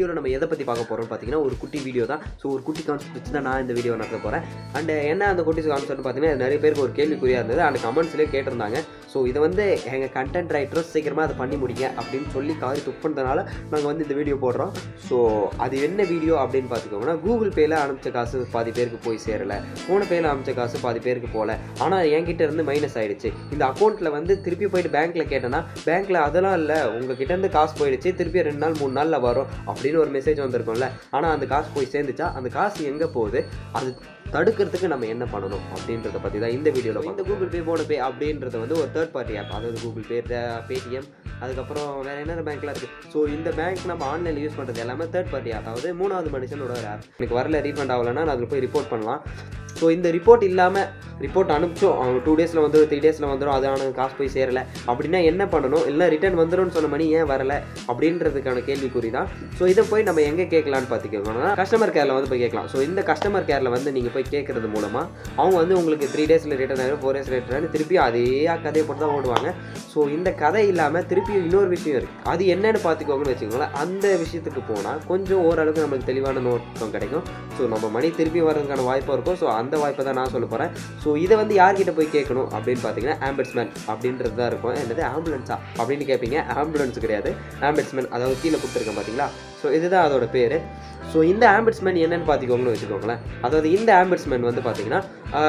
வீடியோவில் நம்ம எதை பற்றி பார்க்க போகிறோம்னு பார்த்தீங்கன்னா ஒரு குட்டி வீடியோ தான் ஸோ ஒரு குட்டி கான்செப்ட் வச்சு தான் நான் இந்த வீடியோ நடத்த போகிறேன் அண்ட் என்ன அந்த குட்டி கான்செப்ட் பார்த்தீங்கன்னா நிறைய பேருக்கு ஒரு கேள்விக்குறியாக இருந்தது அந்த கமெண்ட்ஸ்லேயே கேட்டிருந்தாங்க ஸோ இதை வந்து எங்கள் கண்டென்ட் ரைட்டரும் சீக்கிரமாக அதை பண்ணி முடிங்க அப்படின்னு சொல்லி காரி துப் பண்ணதுனால நாங்கள் வந்து இந்த வீடியோ போடுறோம் ஸோ அது என்ன வீடியோ அப்படின்னு பார்த்துக்கோங்கன்னா கூகுள் பேயில் அனுப்பிச்ச காசு பாதி பேருக்கு போய் சேரலை ஃபோன் பேயில் அனுப்பிச்ச காசு பாதி பேருக்கு போகல ஆனால் என்கிட்ட இருந்து மைனஸ் ஆயிடுச்சு இந்த அக்கௌண்ட்டில் வந்து திருப்பி போயிட்டு பேங்க்கில் கேட்டேன்னா பேங்க்கில் அதெல்லாம் இல்லை உங்ககிட்ட இருந்து காசு போயிடுச்சு திருப்பி ரெண்டு நாள் மூணு நாளில் வரும் அப்படின்னு ஒரு மெசேஜ் வந்திருக்கும்ல ஆனால் அந்த காசு போய் சேர்ந்துச்சா அந்த காசு எங்கே போகுது அது தடுக்கிறதுக்கு நம்ம என்ன பண்ணணும் அப்படின்றத பற்றி தான் இந்த வீடியோவில் இந்த கூகுள் பே போன பே அப்படின்றது வந்து ஒரு தேர்ட் பார்ட்டி ஆப் அதாவது கூகுள் பே பேடிஎம் அதுக்கப்புறம் வேறு என்னென்ன பேங்க்லாம் இருக்குது ஸோ இந்த பேங்க் நம்ம ஆன்லைனில் யூஸ் பண்ணுறது எல்லாமே தேர்ட் பார்ட்டி ஆப் அதாவது மூணாவது மனுஷனோட ஒரு ஆப் எனக்கு வரல ரீஃபண்ட் ஆகலைன்னா நான் அதில் போய் ரிப்போர்ட் பண்ணலாம் ஸோ இந்த ரிப்போர்ட் இல்லாமல் ரிப்போர்ட் அனுப்பிச்சோம் அவங்க டூ டேஸில் வந்துடும் த்ரீ டேஸில் வந்துடும் அதான காசு போய் சேரலை அப்படின்னா என்ன பண்ணணும் இல்லை ரிட்டர்ன் வந்துடும்னு சொன்ன மணி ஏன் வரலை அப்படின்றதுக்கான கேள்விக்குறி தான் ஸோ இதை போய் நம்ம எங்கே கேட்கலான்னு பார்த்துக்கோங்கன்னா கஸ்டமர் கேரில் வந்து போய் கேட்கலாம் ஸோ இந்த கஸ்டமர் கேரில் வந்து நீங்கள் போய் கேட்குறது மூலமாக அவங்க வந்து உங்களுக்கு த்ரீ டேஸில் ரிட்டர்ன் ஆகிடும் ஃபோர் டேஸில் ரிட்டர்ன் ஆகிடும் திருப்பி அதே கதையை போட்டு தான் ஓடுவாங்க ஸோ இந்த கதை இல்லாமல் திருப்பி இன்னொரு விஷயம் இருக்குது அது என்னன்னு பார்த்துக்கோங்கன்னு வச்சுக்கோங்களேன் அந்த விஷயத்துக்கு போனால் கொஞ்சம் ஓரளவுக்கு நம்மளுக்கு தெளிவான நோக்கம் கிடைக்கும் ஸோ நம்ம மணி திருப்பி வர்றதுக்கான வாய்ப்பும் இருக்கும் ஸோ அந்த வாய்ப்பை தான் நான் சொல்ல போகிறேன் ஸோ இதை வந்து யார்கிட்ட போய் கேட்கணும் அப்படின்னு பார்த்தீங்கன்னா ஆம்புலன்ஸ்மேன் அப்படின்றது தான் இருக்கும் என்னது ஆம்புலன்ஸா அப்படின்னு கேட்பீங்க ஆம்புலன்ஸ் கிடையாது ஆம்புலன்ஸ்மேன் அதாவது கீழே கொடுத்துருக்கேன் பார்த்தீங்களா ஸோ இதுதான் அதோட பேர் ஸோ இந்த ஆம்புட்ஸ்மேன் என்னன்னு பார்த்துக்கோங்கன்னு வச்சுக்கோங்களேன் அதாவது இந்த ஆம்புட்ஸ்மேன் வந்து பார்த்தீங்கன்னா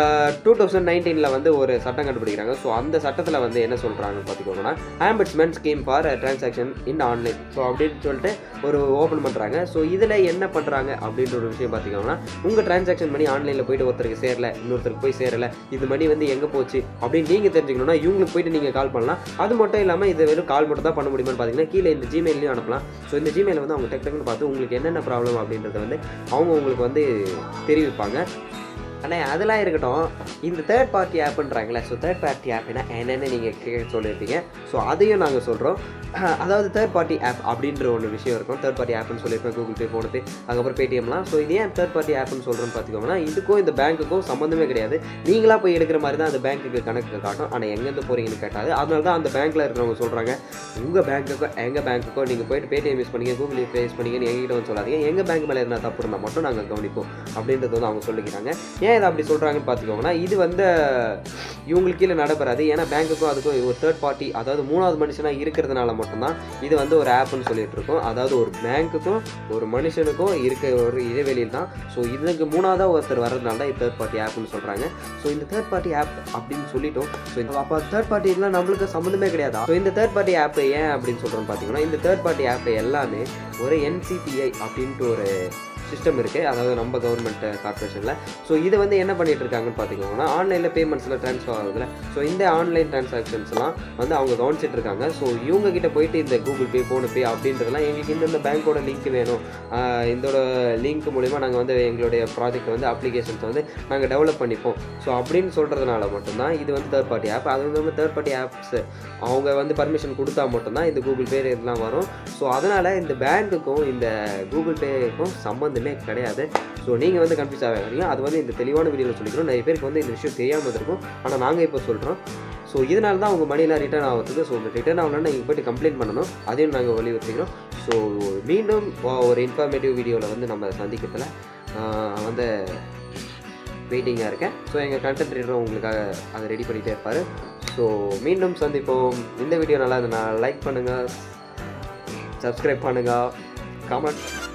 டூ தௌசண்ட் நைன்டீனில் வந்து ஒரு சட்டம் கண்டுபிடிக்கிறாங்க ஸோ அந்த சட்டத்தில் வந்து என்ன சொல்கிறாங்கன்னு பார்த்துக்கோங்கன்னா ombudsman scheme for transaction in online so அப்படின்னு சொல்லிட்டு ஒரு ஓப்பன் பண்ணுறாங்க ஸோ இதில் என்ன பண்ணுறாங்க அப்படின்ற ஒரு விஷயம் பார்த்துக்கோங்கன்னா உங்கள் டிரான்சாக்ஷன் மணி ஆன்லைனில் போயிட்டு ஒருத்தருக்கு சேரல இன்னொருத்தருக்கு போய் சேரல இது மணி வந்து எங்கே போச்சு அப்படின்னு நீங்கள் தெரிஞ்சுக்கணும்னா இவங்களுக்கு போயிட்டு நீங்கள் கால் பண்ணலாம் அது மட்டும் இல்லாமல் இது வெறும் கால் மட்டும் தான் பண்ண முடியுமான்னு பார்த்தீங்கன்னா கீழே இந்த ஜிமெயிலையும் அனுப்பலாம் ஸோ இந்த ஜிமெயில் வந்து அவங்க டெக் டக்குன்னு பார்த்து உங்களுக்கு என்னென்ன ப்ராப்ளம் அப்படின்றத வந்து அவங்க உங்களுக்கு வந்து தெரிவிப்பாங்க ஆனால் அதெல்லாம் இருக்கட்டும் இந்த தேர்ட் பார்ட்டி ஆப்புன்றாங்களே ஸோ தேர்ட் பார்ட்டி ஆப்னா என்னென்னு நீங்கள் கேட்க சொல்லியிருப்பீங்க ஸோ அதையும் நாங்கள் சொல்கிறோம் அதாவது தேர்ட் பார்ட்டி ஆப் அப்படின்ற ஒரு விஷயம் இருக்கும் தேர்ட் பார்ட்டி ஆப்னு சொல்லியிருப்பேன் கூகுள் பே ஃபோன்பே அதுக்கப்புறம் பேடிஎம்லாம் ஸோ இது ஏன் தேர்ட் பார்ட்டி ஆப்னு சொல்கிறோன்னு பார்த்துக்கோங்கன்னா இதுக்கும் இந்த பேங்க்குக்கும் சம்மந்தமே கிடையாது நீங்களாக போய் எடுக்கிற மாதிரி தான் அந்த பேங்க்குக்கு கணக்கு காட்டும் ஆனால் எங்கேருந்து போகிறீங்கன்னு கேட்டாது அதனால தான் அந்த பேங்க்கில் இருக்கிறவங்க சொல்கிறாங்க உங்கள் பேங்க்குக்கோ எங்கள் பேங்க்குக்கோ நீங்கள் போயிட்டு பேடிஎம் யூஸ் பண்ணிங்க கூகுள் பே யூஸ் பண்ணிங்கன்னு எங்ககிட்ட வந்து சொல்லாதீங்க எங்கள் பேங்க் மேலே என்ன தப்பு இருந்தால் மட்டும் நாங்கள் கவனிப்போம் அப்படின்றது வந்து அவங்க சொல்லிக்கிறாங்க ஏன் இதை அப்படி சொல்கிறாங்கன்னு பார்த்துக்கோங்கன்னா இது வந்து இவங்களுக்கு கீழே நடைபெறாது ஏன்னா பேங்க்குக்கும் அதுக்கும் ஒரு தேர்ட் பார்ட்டி அதாவது மூணாவது மனுஷனாக இருக்கிறதுனால மட்டும்தான் இது வந்து ஒரு ஆப்னு சொல்லிட்டு இருக்கோம் அதாவது ஒரு பேங்க்குக்கும் ஒரு மனுஷனுக்கும் இருக்க ஒரு இடைவெளியில் தான் ஸோ இதுக்கு மூணாவதாக ஒருத்தர் வர்றதுனால தான் இது தேர்ட் பார்ட்டி ஆப்னு சொல்கிறாங்க ஸோ இந்த தேர்ட் பார்ட்டி ஆப் அப்படின்னு சொல்லிட்டோம் ஸோ அப்போ தேர்ட் பார்ட்டிலாம் நம்மளுக்கு சம்மந்தமே கிடையாதா ஸோ இந்த தேர்ட் பார்ட்டி ஆப் ஏன் அப்படின்னு சொல்கிறோன்னு பார்த்தீங்கன்னா இந்த தேர்ட் பார்ட்டி ஆப் எல்லாமே ஒரு என்சிபிஐ அப்படின்ட்டு ஒரு சிஸ்டம் இருக்குது அதாவது நம்ம கவர்மெண்ட் கார்பரேஷனில் ஸோ இது வந்து என்ன பண்ணிட்டு இருக்காங்கன்னு பார்த்தீங்கன்னா ஆன்லைனில் பேமெண்ட்ஸில் ட்ரான்ஸ்ஃபர் ஆகுதுல ஸோ இந்த ஆன்லைன் டிரான்சாக்ஷன்ஸ்லாம் வந்து அவங்க கவனிச்சிட்டு இருக்காங்க ஸோ இவங்க கிட்ட போயிட்டு இந்த கூகுள் பே ஃபோன் பே அப்படின்றதெல்லாம் எங்களுக்கு இந்தந்த பேங்க்கோட லிங்க் வேணும் ஆஹ் இதோட லிங்க் மூலிமா நாங்கள் வந்து எங்களுடைய ப்ராஜெக்ட் வந்து அப்ளிகேஷன்ஸ் வந்து நாங்கள் டெவலப் பண்ணிப்போம் ஸோ அப்படின்னு சொல்கிறதுனால மட்டும்தான் இது வந்து தேர்ட் பார்ட்டி ஆப் அது வந்து தேர்ட் பார்ட்டி ஆப்ஸ் அவங்க வந்து பர்மிஷன் கொடுத்தா மட்டும்தான் இந்த கூகுள் பே இதெல்லாம் வரும் ஸோ அதனால் இந்த பேங்க்குக்கும் இந்த கூகுள் பேக்கும் சம்மந்தமே கிடையாது ஸோ நீங்கள் வந்து கன்ஃபியூஸ் ஆகாதீங்க அது வந்து இந்த தெளிவான வீடியோவில் சொல்லிக்கிறோம் நிறைய பேருக்கு வந்து இந்த விஷயம் தெரியாமல் இருக்கும் ஆனால் நாங்கள் இப்போ சொல்கிறோம் ஸோ இதனால தான் உங்கள் மணிலாம் ரிட்டர்ன் ஆகிறதுக்கு ஸோ ரிட்டர்ன் ஆகலன்னா நீங்கள் போய்ட்டு கம்ப்ளைண்ட் பண்ணணும் அதையும் நாங்கள் வலியுறுத்திக்கிறோம் ஸோ மீண்டும் ஒரு இன்ஃபர்மேட்டிவ் வீடியோவில் வந்து நம்ம சந்திக்கிறதுல ஆஹ் வந்து வெயிட்டிங்காக இருக்கேன் ஸோ எங்கள் கண்டென்ட் ரீடரும் உங்களுக்காக அதை ரெடி பண்ணிகிட்டே இருப்பார் ஸோ மீண்டும் சந்திப்போம் இந்த வீடியோ நல்லா இருந்ததுன்னா லைக் பண்ணுங்கள் சப்ஸ்கிரைப் பண்ணுங்கள் கமெண்ட்